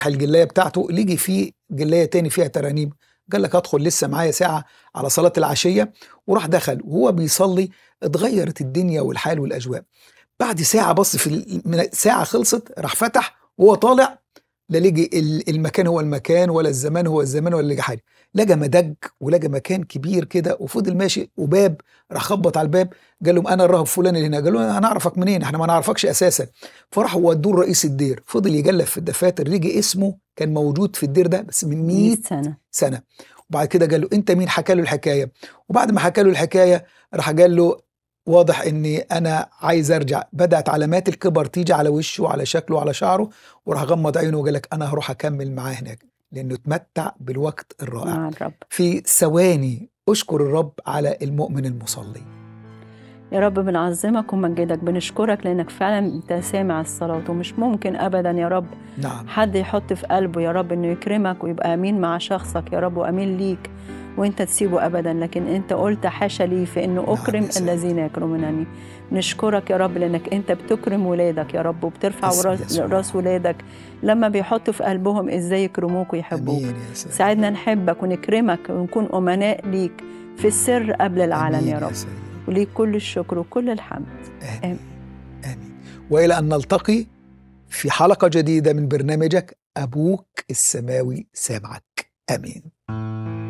الجلايه بتاعته ليجي فيه جلايه تاني فيها ترانيم قال لك ادخل لسه معايا ساعه على صلاه العشيه وراح دخل وهو بيصلي اتغيرت الدنيا والحال والاجواء بعد ساعه بص في ال- من ساعه خلصت راح فتح وهو طالع لا لقي ال- المكان هو المكان ولا الزمان هو الزمان ولا لقى حاجه لقى مدج ولقى مكان كبير كده وفضل ماشي وباب راح خبط على الباب قال لهم انا الراهب فلان اللي هنا قالوا له انا اعرفك منين احنا ما نعرفكش اساسا فراحوا ودوه رئيس الدير فضل يجلف في الدفاتر لقي اسمه كان موجود في الدير ده بس من 100 100 سنة سنه وبعد كده قال له انت مين حكى له الحكايه وبعد ما حكى له الحكايه راح قال له واضح اني انا عايز ارجع بدات علامات الكبر تيجي على وشه وعلى شكله وعلى شعره وراح غمض عينه وقال لك انا هروح اكمل معاه هناك لانه اتمتع بالوقت الرائع مع الرب في ثواني اشكر الرب على المؤمن المصلي يا رب بنعظمك ومجدك بنشكرك لانك فعلا انت سامع الصلاه ومش ممكن ابدا يا رب نعم حد يحط في قلبه يا رب انه يكرمك ويبقى امين مع شخصك يا رب وامين ليك وانت تسيبه ابدا لكن انت قلت حاشا لي في انه نعم اكرم يا سيدي. الذين يكرمونني نشكرك يا رب لانك انت بتكرم ولادك يا رب وبترفع اسم راس يسوع. راس ولادك لما بيحطوا في قلبهم ازاي يكرموك ويحبوك امين يا سيدي ساعدنا نحبك ونكرمك ونكون امناء ليك في السر قبل العلن آمين يا رب سيدي. وليك كل الشكر وكل الحمد آمين آمين وإلى أن نلتقي في حلقة جديدة من برنامجك أبوك السماوي سامعك آمين